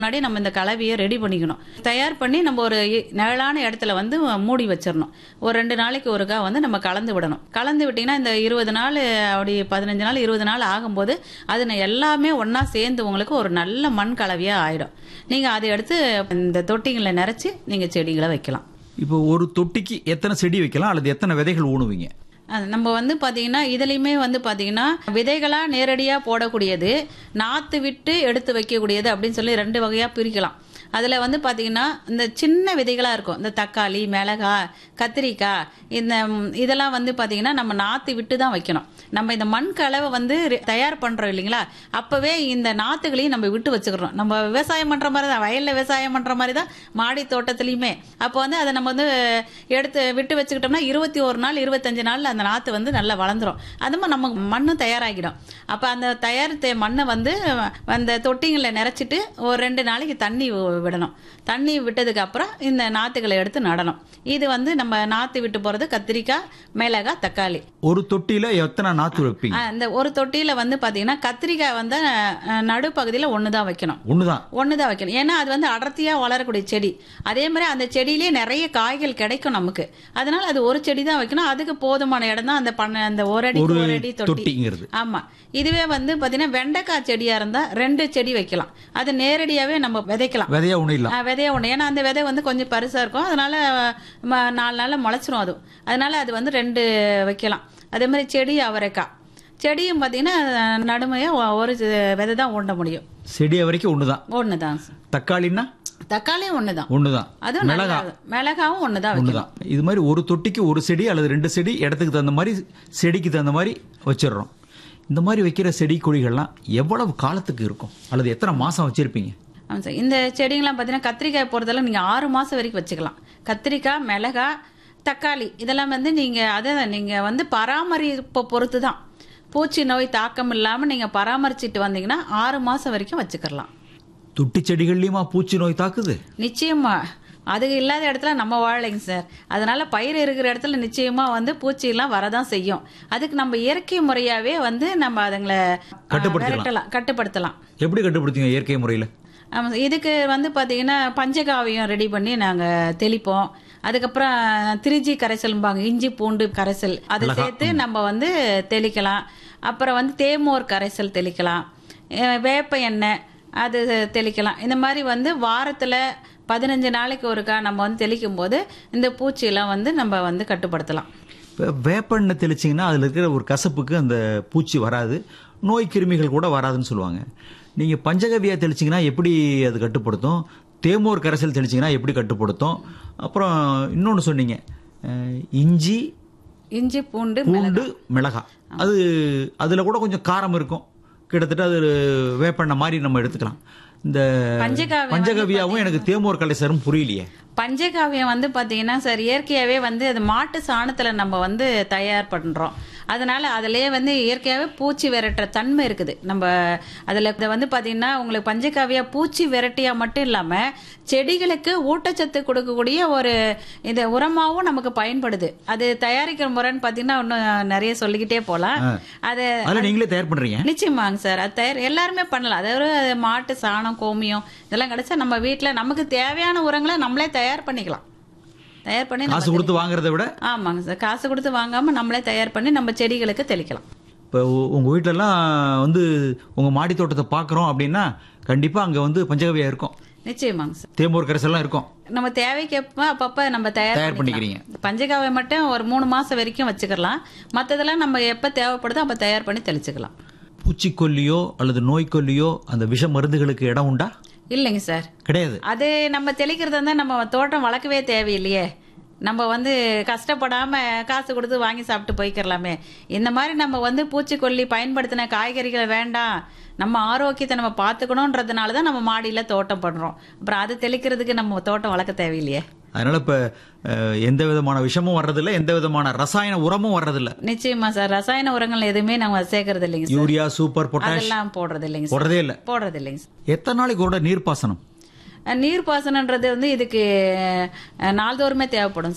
முன்னாடி நம்ம இந்த கலவையை ரெடி பண்ணிக்கணும் தயார் பண்ணி நம்ம ஒரு இ- நிழலான இடத்துல வந்து மூடி வச்சிடணும் ஒரு ரெண்டு நாளைக்கு ஒருக்கா வந்து நம்ம கலந்து விடணும் கலந்து விட்டீங்கன்னா இந்த இருபது நாள் அப்படி பதினஞ்சு நாள் இருபது நாள் ஆகும்போது அது ந- எல்லாமே ஒண்ணா சேர்ந்து உங்களுக்கு ஒரு நல்ல மண் கலவையா ஆயிடும் நீங்க அதை எடுத்து இந்த தொட்டிங்களை நிறைச்சு நீங்க செடிகளை வைக்கலாம் இப்போ ஒரு தொட்டிக்கு எத்தனை செடி வைக்கலாம் அல்லது எத்தனை விதைகள் ஊணுவீங்க அது நம்ம வந்து பாத்தீங்கன்னா இதுலயுமே வந்து பாத்தீங்கன்னா விதைகளா நேரடியா போடக்கூடியது நாத்து விட்டு எடுத்து வைக்கக்கூடியது அப்படின்னு சொல்லி ரெண்டு வகையா பிரிக்கலாம் அதுல வந்து பாத்தீங்கன்னா இந்த சின்ன விதைகளா இருக்கும் இந்த தக்காளி மிளகாய் கத்திரிக்காய் இந்த ம், இதெல்லாம் வந்து பாத்தீங்கன்னா நம்ம நாத்து விட்டு தான் வைக்கணும் நம்ம இந்த மண் கலவை வந்து ரெ- தயார் பண்றோம் இல்லைங்களா அப்பவே இந்த நாத்துகளையும் நம்ம விட்டு வச்சுக்கிறோம் நம்ம விவசாயம் பண்ற மாதிரி தான் வயல்ல விவசாயம் பண்ற மாதிரி தான் மாடி தோட்டத்திலயுமே அப்போ வந்து அதை நம்ம வந்து எடுத்து விட்டு வச்சுக்கிட்டோம்னா இருபத்தி ஒரு நாள் இருபத்தஞ்சு நாள்ல அந்த நாத்து வந்து நல்லா வளர்ந்துரும் அது மாதிரி நமக்கு மண்ணும் தயாராகிடும் அப்ப அந்த தயாரித்த மண்ணை வந்து அந்த தொட்டிங்களை நிறைச்சிட்டு ஒரு ரெண்டு நாளைக்கு தண்ணி வி- விடணும் தண்ணி விட்டதுக்கு அப்புறம் இந்த நாத்துகளை எடுத்து நடணும் இது வந்து நம்ம நாத்து விட்டு போறது கத்திரிக்காய் மிளகாய் தக்காளி ஒரு தொட்டியில எத்தனை நாத்து வைப்பீங்க ஆ, இந்த ஒரு தொட்டியில வந்து பாத்தீங்கன்னா கத்திரிக்காய் வந்து அஹ், நடுப்பகுதியில ஒண்ணுதான் வைக்கணும் ஒண்ணுதான் ஒண்ணுதான் வைக்கணும் ஏன்னா அது வந்து அடர்த்தியா வளரக்கூடிய செடி அதே மாதிரி அந்த செடியிலேயே நிறைய காய்கள் கிடைக்கும் நமக்கு அதனால அது ஒரு செடி தான் வைக்கணும் அதுக்கு போதுமான இடம் தான் அந்த பண்ண அந்த ஒரு அடி ஒரு ஒரு அடி தொட்டி தொட்டிங்கிறது ஆமா இதுவே வந்து பாத்தீங்கன்னா வெண்டைக்காய் செடியா இருந்தா ரெண்டு செடி வைக்கலாம் அது நேரடியாவே நம்ம விதைக்கலாம் விதையா ஒண்ணும் ஆ, விதைய ஒண்ணு ஏன்னா அந்த விதை வந்து கொஞ்சம் பெருசா இருக்கும் அதனால ம, நாலு நாள்ல முளைச்சிரும் அது அதனால அது வந்து ரெண்டு வைக்கலாம் அதே மாதிரி செடி அவரைக்காய் செடியும் பாத்தீங்கன்னா நடுமையா ஒ- ஒரு விதை தான் ஊண்ட முடியும் செடிய வரைக்கும் ஒண்ணுதான் ஒண்ணுதான் தக்காளின்னா தக்காளியும் ஒண்ணுதான் ஒண்ணுதான் அதுவும் மிளகா நல்லா மிளகாவும் ஒண்ணுதான் வைக்கணும் ஒண்ணுதான் இது மாதிரி ஒரு தொட்டிக்கு ஒரு செடி அல்லது ரெண்டு செடி இடத்துக்கு தகுந்த மாதிரி செடிக்கு தகுந்த மாதிரி வச்சிடுறோம் இந்த மாதிரி வைக்கிற செடி கொடிகள்லாம் எவ்வளவு காலத்துக்கு இருக்கும் அல்லது எத்தனை மாசம் வச்சிருப்பீங்க ஆமாம் சார் இந்த செடிங்கெல்லாம் பார்த்தீங்கன்னா கத்திரிக்காய் போகிறதெல்லாம் நீங்கள் ஆறு மாதம் வரைக்கும் வச்சுக்கலாம் கத்திரிக்காய் மிளகாய் தக்காளி இதெல்லாம் வந்து நீங்கள் அதை நீங்கள் வந்து பராமரிப்பை பொறுத்து தான் பூச்சி நோய் தாக்கம் இல்லாமல் நீங்கள் பராமரிச்சிட்டு வந்தீங்கன்னா ஆறு மாதம் வரைக்கும் வச்சுக்கலாம் தொட்டி செடிகள்லயுமா பூச்சி நோய் தாக்குது நிச்சயமா அது இல்லாத இடத்துல நம்ம வாழலைங்க சார் அதனால பயிர் இருக்கிற இடத்துல நிச்சயமா வந்து பூச்சியெல்லாம் வரதான் செய்யும் அதுக்கு நம்ம இயற்கை முறையாவே வந்து நம்ம அதுங்களை ஆ, கட்டுப்படுத்தலாம். விரட்டலாம் கட்டுப்படுத்தலாம் எப்படி கட்டுப்படுத்தீங்க இயற்கை முறையில ஆமா சார். இதுக்கு வந்து பாத்தீங்கன்னா பஞ்சகாவியம் ரெடி பண்ணி நாங்க தெளிப்போம் அதுக்கப்புறம் திருச்சி கரைசல்பாங்க இஞ்சி பூண்டு கரைசல் அதை சேர்த்து நம்ம வந்து தெளிக்கலாம் அப்புறம் வந்து தேமோர் கரைசல் தெளிக்கலாம் அஹ் வேப்ப எண்ணெய் அது தெளிக்கலாம் இந்த மாதிரி வந்து வாரத்துல பதினஞ்சு நாளைக்கு ஒருக்கா நம்ம வந்து தெளிக்கும் போது இந்த பூச்சியெல்லாம் வந்து நம்ம வந்து கட்டுப்படுத்தலாம் இப்போ வேப்பெண்ணெய் தெளிச்சிங்கன்னா அதில் இருக்கிற ஒரு கசப்புக்கு அந்த பூச்சி வராது நோய் கிருமிகள் கூட வராதுன்னு சொல்லுவாங்க நீங்கள் பஞ்சகவியா தெளிச்சிங்கன்னா எப்படி அது கட்டுப்படுத்தும் தேமோர் கரைசல் தெளிச்சிங்கன்னா எப்படி கட்டுப்படுத்தும் அப்புறம் இன்னொன்று சொன்னீங்க அஹ், இஞ்சி இஞ்சி பூண்டு பூண்டு மிளகாய் அது அதில் கூட கொஞ்சம் காரம் இருக்கும் கிட்டத்தட்ட அது வேப்பெண்ணெய் மாதிரி நம்ம எடுத்துக்கலாம் இந்த பஞ்சகாவியம் பஞ்சகவியாவும் எனக்கு தேமோர் கலைசரும் புரியலையே பஞ்சகாவியம் வந்து பாத்தீங்கன்னா சார் இயற்கையாவே வந்து அது மாட்டு சாணத்துல நம்ம வந்து தயார் பண்றோம் அதனால அதுலயே வந்து இயற்கையாவே பூச்சி விரட்டுற தன்மை இருக்குது நம்ம அதுல இதை வந்து பாத்தீங்கன்னா உங்களுக்கு பஞ்சகாவியா பூச்சி விரட்டியா மட்டும் இல்லாம செடிகளுக்கு ஊட்டச்சத்து கொடுக்கக்கூடிய ஒரு இது உரமாவும் நமக்கு பயன்படுது அது தயாரிக்கிற முறைன்னு பாத்தீங்கன்னா இன்னும் நிறைய சொல்லிக்கிட்டே போலாம் அது அதில் நீங்களே தயார் பண்ணுறீங்க நிச்சயமாங்க சார் அது தயார் எல்லாருமே பண்ணலாம் அதாவது மாட்டு சாணம் கோமியம் இதெல்லாம் கிடைச்சா நம்ம வீட்ல நமக்கு தேவையான உரங்களை நம்மளே தயார் பண்ணிக்கலாம் தயார் பண்ணி நம்ம காசு கொடுத்து வாங்குறதை விட ஆமாங்க சார் காசு கொடுத்து வாங்காம நம்மளே தயார் பண்ணி நம்ம செடிகளுக்கு தெளிக்கலாம் இப்போ உங்கள் வீட்டிலலாம் வந்து உங்கள் மாடி தோட்டத்தை பார்க்குறோம் அப்படின்னா கண்டிப்பாக அங்கே வந்து பஞ்சகவியா இருக்கும் நிச்சயமாங்க சார் தேம்பூர் கரைசல்லாம் இருக்கும் நம்ம தேவைக்கப்ப அப்பப்ப நம்ம தயார் தயார் பண்ணிக்கிறீங்க பஞ்சகாவை மட்டும் ஒரு மூணு மாசம் வரைக்கும் வச்சுக்கலாம் மத்ததெல்லாம் நம்ம எப்ப தேவைப்படுதோ அப்ப தயார் பண்ணி தெளிச்சுக்கலாம் பூச்சிக்கொல்லியோ அல்லது நோய்க்கொல்லியோ அந்த விஷ மருந்துகளுக்கு இடம் உண்டா இல்லைங்க சார் கிடையாது அது நம்ம தெளிக்கிறதா இருந்தா நம்ம தோட்டம் வளர்க்கவே தேவையில்லையே நம்ம வந்து கஷ்டப்படாம காசு கொடுத்து வாங்கி சாப்பிட்டு போய்க்கிறலாமே இந்த மாதிரி நம்ம வந்து பூச்சிக்கொல்லி பயன்படுத்தின காய்கறிகள் வேண்டாம் நம்ம ஆரோக்கியத்தை நம்ம பார்த்துக்கணுன்றதுனால தான் நம்ம மாடியில் தோட்டம் பண்ணுறோம் அப்புறம் அது தெளிக்கிறதுக்கு நம்ம தோட்டம் வளர்க்க தேவையில்லையே அதனால இப்போ எந்த விதமான விஷமும் வர்றதில்ல எந்த விதமான ரசாயன உரமும் வர்றதில்ல நிச்சயமா சார் ரசாயன உரங்கள் எதுவுமே நம்ம சேர்க்கறது இல்லைங்க சார் யூரியா சூப்பர் பொட்டாஷ் அதெல்லாம் போடுறது இல்லைங்க சார் போடுறதே இல்லை போடுறது இல்லைங்க சார் எத்தனை நாளைக்கு ஒரு நீர்ப்பாசனம் நீர்ப்பாசனன்றது வந்து இதுக்கு அஹ், நாள்தோறுமே தேவைப்படும் சார்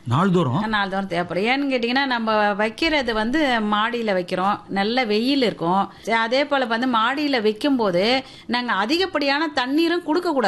நாள்தோறும் நாள்தோறும் தேவைப்படும் ஏன்னு கேட்டிங்கன்னா நம்ம வைக்கிறது வந்து மாடியில் வைக்கிறோம் நல்ல வெயில் இருக்கும் சரி, அதே போல் வந்து மாடியில் வைக்கும்போது நாங்கள் அதிகப்படியான தண்ணீரும் கொடுக்கக்கூடாது